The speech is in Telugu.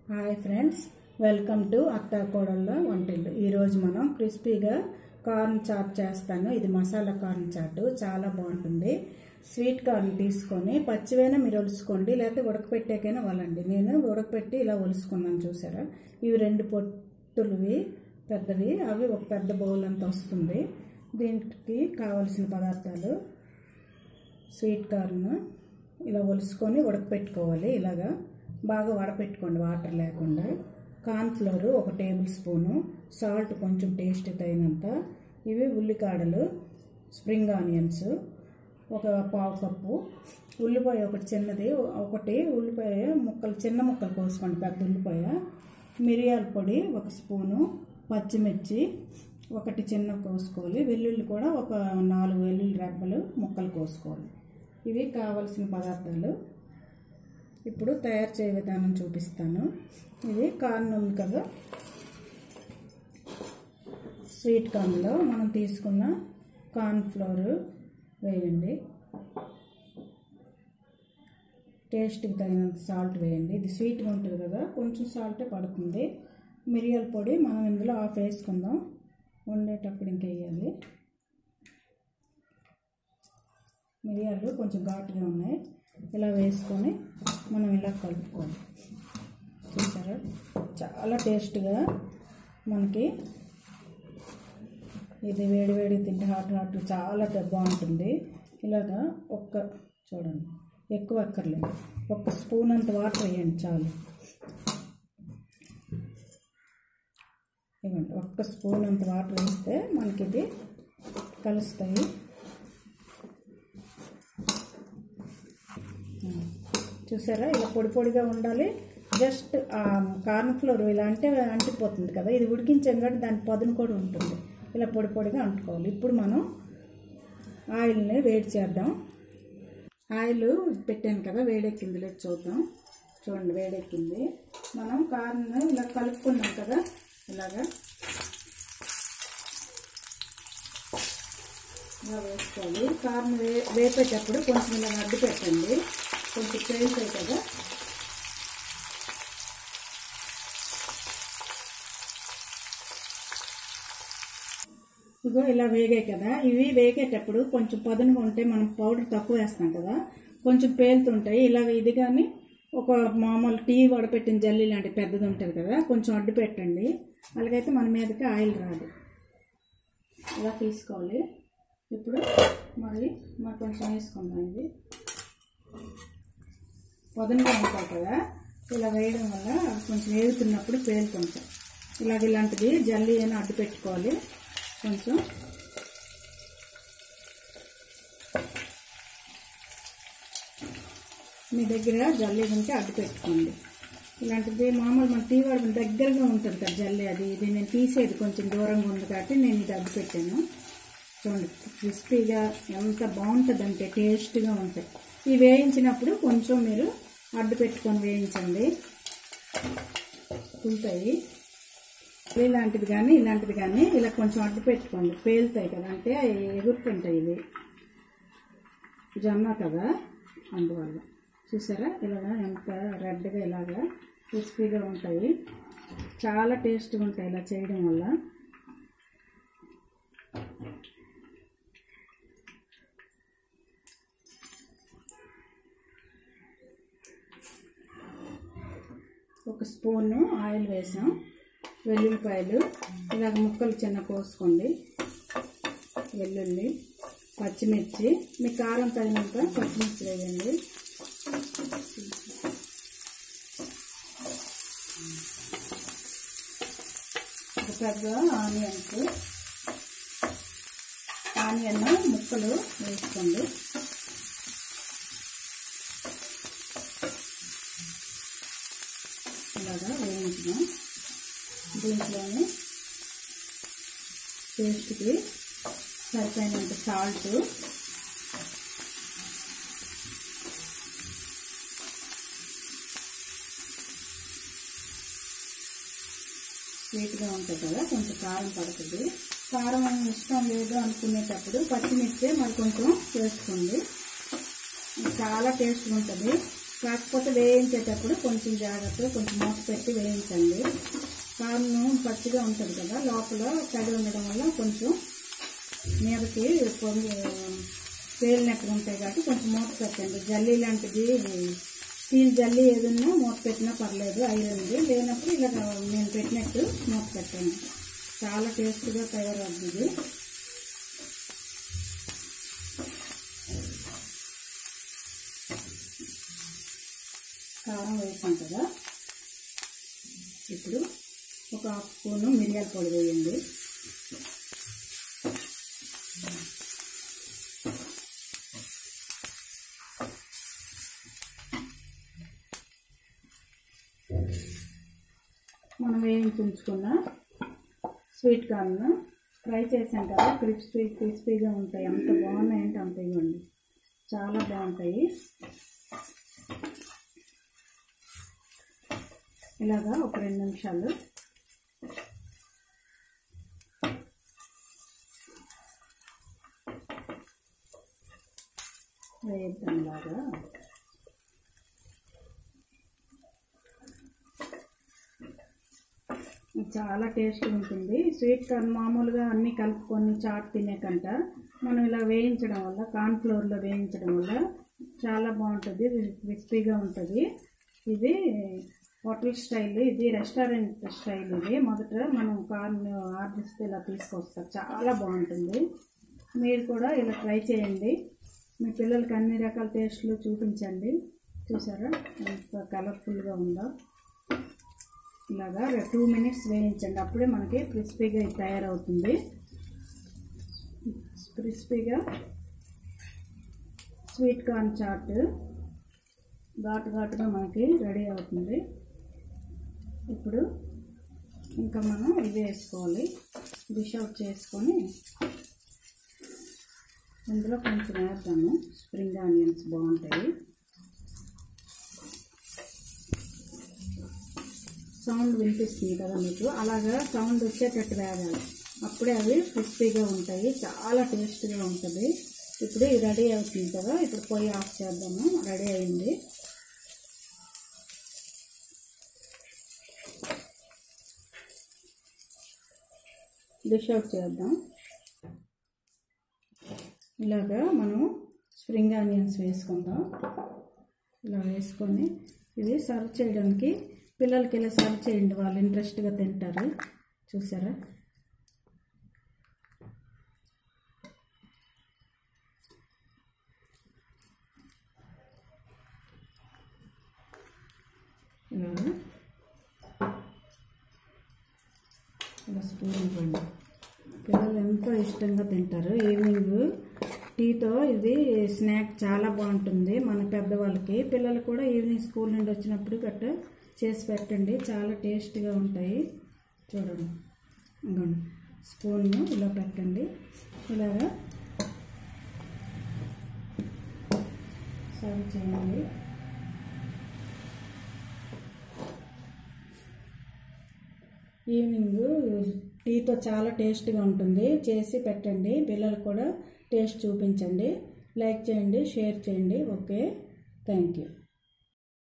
హాయ్ ఫ్రెండ్స్ వెల్కమ్ టు అత్తా కోడళ్ళ వంటిల్లు ఈరోజు మనం క్రిస్పీగా కార్న్ చాట్ చేస్తాను ఇది మసాలా కార్న్ చాట్ చాలా బాగుంటుంది స్వీట్ కార్న్ తీసుకొని పచ్చివైనా మీరు ఒలుసుకోండి లేకపోతే ఉడకపెట్టాకైనా వలండి నేను ఉడకపెట్టి ఇలా ఒలుసుకున్నాను చూసారా ఇవి రెండు పొట్టులువి పెద్దవి అవి ఒక పెద్ద బౌల్ అంత వస్తుంది దీనికి కావలసిన పదార్థాలు స్వీట్ కార్న్ ఇలా ఒలుసుకొని ఉడకపెట్టుకోవాలి ఇలాగా బాగా వడపెట్టుకోండి వాటర్ లేకుండా కార్న్ ఫ్లోర్ ఒక టేబుల్ స్పూను సాల్ట్ కొంచెం టేస్ట్ తగినంత ఇవి ఉల్లికాడలు స్ప్రింగ్ ఆనియన్స్ ఒక పావు కప్పు ఉల్లిపాయ ఒకటి చిన్నది ఒకటి ఉల్లిపాయ ముక్కలు చిన్న ముక్కలు కోసుకోండి పెద్ద ఉల్లిపాయ మిరియాల పొడి ఒక స్పూను పచ్చిమిర్చి ఒకటి చిన్న కోసుకోవాలి వెల్లుల్లి కూడా ఒక నాలుగు వెల్లుల్లి రెబ్బలు ముక్కలు కోసుకోవాలి ఇవి కావలసిన పదార్థాలు ఇప్పుడు తయారు చేయ విధానం చూపిస్తాను ఇది కార్న్ ఉంది కదా స్వీట్ కార్న్లో మనం తీసుకున్న కార్న్ ఫ్లోర్ వేయండి టేస్ట్కి తగినంత సాల్ట్ వేయండి ఇది స్వీట్గా ఉంటుంది కదా కొంచెం సాల్టే పడుతుంది మిరియాల పొడి మనం ఇందులో ఆఫ్ వేసుకుందాం వండేటప్పుడు ఇంక వేయాలి మిరియాలు కొంచెం ఘాటుగా ఉన్నాయి ఇలా వేసుకొని మనం ఇలా కలుపుకోవాలి చూసారా చాలా టేస్ట్గా మనకి ఇది వేడి వేడి తింటే హాట్ హాట్ చాలా బాగుంటుంది ఇలాగా ఒక్క చూడండి ఎక్కువ అక్కర్లేదు ఒక్క స్పూన్ అంత వాటర్ వేయండి చాలు ఇవ్వండి ఒక్క స్పూన్ అంత వాటర్ వేస్తే మనకి ఇది కలుస్తాయి చూసారా ఇలా పొడి పొడిగా ఉండాలి జస్ట్ కార్న్ ఫ్లోర్ ఇలా అంటే అంటిపోతుంది కదా ఇది ఉడికించాం కాబట్టి దాని పదును కూడా ఉంటుంది ఇలా పొడి పొడిగా అంటుకోవాలి ఇప్పుడు మనం ఆయిల్ని వేడి చేద్దాం ఆయిల్ పెట్టాను కదా వేడెక్కింది లేదు చూద్దాం చూడండి వేడెక్కింది మనం కార్న్ ఇలా కలుపుకున్నాం కదా ఇలాగా ఇలా వేసుకోవాలి కార్న్ వే వేపేటప్పుడు కొంచెం ఇలా అడ్డు పెట్టండి కొంచెం పేలుతాయి కదా ఇగో ఇలా వేగాయి కదా ఇవి వేగేటప్పుడు కొంచెం పదునుగా ఉంటే మనం పౌడర్ తక్కువ వేస్తాం కదా కొంచెం పేలుతుంటాయి ఇలా ఇది కానీ ఒక మామూలు టీ వడపెట్టిన జల్లి లాంటి పెద్దది ఉంటుంది కదా కొంచెం అడ్డు పెట్టండి అలాగైతే మన మీదకి ఆయిల్ రాదు ఇలా తీసుకోవాలి ఇప్పుడు మరి మరి కొంచెం వేసుకుందాం ఇది పదునుగా ఉంటాయి కదా ఇలా వేయడం వల్ల అవి కొంచెం వేగుతున్నప్పుడు పేలుతుంటాయి ఇలాగ ఇలాంటిది జల్లి అయినా అడ్డు పెట్టుకోవాలి కొంచెం మీ దగ్గర జల్లి ఉంటే అడ్డు పెట్టుకోండి ఇలాంటిది మామూలు మన టీ వాడు దగ్గరగా ఉంటుంది కదా జల్లి అది ఇది నేను తీసేది కొంచెం దూరంగా ఉంది కాబట్టి నేను ఇది అడ్డు పెట్టాను చూడండి క్రిస్పీగా ఎంత బాగుంటుందంటే టేస్ట్గా ఉంటాయి ఇవి వేయించినప్పుడు కొంచెం మీరు అడ్డు పెట్టుకొని వేయించండి ఉంటాయి ఇలాంటిది కానీ ఇలాంటిది కానీ ఇలా కొంచెం అడ్డు పెట్టుకోండి పేలుతాయి కదా అంటే ఎగురుతుంటాయి ఇవి జొన్న కదా అందువల్ల చూసారా ఇలాగా ఎంత రెడ్గా ఇలాగా క్రిస్పీగా ఉంటాయి చాలా టేస్ట్గా ఉంటాయి ఇలా చేయడం వల్ల ఒక స్పూను ఆయిల్ వేసాం వెల్లుల్లిపాయలు ఇలాగ ముక్కలు చిన్న కోసుకోండి వెల్లుల్లి పచ్చిమిర్చి మీ కారం తగినంత పచ్చిమిర్చి వేయండి ఒక పెద్ద ఆనియన్స్ ఆనియన్ ముక్కలు వేసుకోండి ఇలాగా వేయించడం దీంట్లోనే టేస్ట్కి సరిపోయినంత సాల్ట్ స్వీట్గా ఉంటుంది కదా కొంచెం కారం పడుతుంది కారం ఇష్టం లేదు అనుకునేటప్పుడు పచ్చిమిర్చి మరి కొంచెం వేసుకోండి చాలా టేస్ట్గా ఉంటుంది కాకపోతే వేయించేటప్పుడు కొంచెం జాగ్రత్తగా కొంచెం మూత పెట్టి వేయించండి కారణం పచ్చిగా ఉంటుంది కదా లోపల తడి ఉండడం వల్ల కొంచెం మీదకి పొంగి పేలినట్టుగా ఉంటాయి కాబట్టి కొంచెం మూత పెట్టండి జల్లీ లాంటిది స్టీల్ జల్లీ ఏదన్నా మూత పెట్టినా పర్లేదు ఐరన్ది లేనప్పుడు ఇలా నేను పెట్టినట్టు మూత పెట్టండి చాలా టేస్ట్గా తయారవుతుంది ఇది కారం వేసాం కదా ఇప్పుడు ఒక హాఫ్ స్పూను మిరియాల పొడి వేయండి మనం వేయించి ఉంచుకున్న స్వీట్ కార్న్ ఫ్రై చేసాం కదా క్రిస్పీ క్రిస్పీగా ఉంటాయి అంత బాగున్నాయంటే అంత ఇవ్వండి చాలా బాగుంటాయి ఇలాగా ఒక రెండు నిమిషాలు వేద్దాం ఇలాగా చాలా టేస్ట్ ఉంటుంది స్వీట్ కార్న్ మామూలుగా అన్నీ కలుపుకొని చాట్ తినే కంట మనం ఇలా వేయించడం వల్ల కార్న్ ఫ్లోర్లో వేయించడం వల్ల చాలా బాగుంటుంది క్రిస్పీగా ఉంటుంది ఇది హోటల్ స్టైల్ ఇది రెస్టారెంట్ స్టైల్ ఇది మొదట మనం కార్న్ ఆర్డర్ ఇస్తే ఇలా తీసుకొస్తారు చాలా బాగుంటుంది మీరు కూడా ఇలా ట్రై చేయండి మీ పిల్లలకి అన్ని రకాల టేస్ట్లు చూపించండి చూసారా ఎంత కలర్ఫుల్గా ఉందో ఇలాగా టూ మినిట్స్ వేయించండి అప్పుడే మనకి క్రిస్పీగా ఇది తయారవుతుంది క్రిస్పీగా స్వీట్ కార్న్ చాట్ ఘాటు ఘాటుగా మనకి రెడీ అవుతుంది ఇప్పుడు ఇంకా మనం ఇది వేసుకోవాలి డిష్ అవుట్ చేసుకొని ఇందులో కొంచెం వేద్దాము స్ప్రింగ్ ఆనియన్స్ బాగుంటాయి సౌండ్ వినిపిస్తుంది కదా మీకు అలాగా సౌండ్ వచ్చేటట్టు వేగాలి అప్పుడే అవి క్రిస్పీగా ఉంటాయి చాలా టేస్ట్గా ఉంటుంది ఇప్పుడు ఇది రెడీ అవుతుంది కదా ఇప్పుడు పొయ్యి ఆఫ్ చేద్దాము రెడీ అయింది డిష్ అవుట్ చేద్దాం ఇలాగా మనం స్ప్రింగ్ ఆనియన్స్ వేసుకుందాం ఇలా వేసుకొని ఇది సర్వ్ చేయడానికి పిల్లలకి ఇలా సర్వ్ చేయండి వాళ్ళు ఇంట్రెస్ట్గా తింటారు చూసారా ఇలాగా ఇలా స్పూన్ ఇవ్వండి పిల్లలు ఎంతో ఇష్టంగా తింటారు ఈవినింగ్ టీతో ఇది స్నాక్ చాలా బాగుంటుంది మన పెద్దవాళ్ళకి పిల్లలు కూడా ఈవినింగ్ స్కూల్ నుండి వచ్చినప్పుడు గట్ట చేసి పెట్టండి చాలా టేస్ట్గా ఉంటాయి చూడండి ఇంకోండి స్పూన్ ఇలా పెట్టండి ఇలాగా సర్వ్ చేయండి ఈవినింగ్ టీతో చాలా టేస్ట్గా ఉంటుంది చేసి పెట్టండి పిల్లలకు కూడా టేస్ట్ చూపించండి లైక్ చేయండి షేర్ చేయండి ఓకే థ్యాంక్ యూ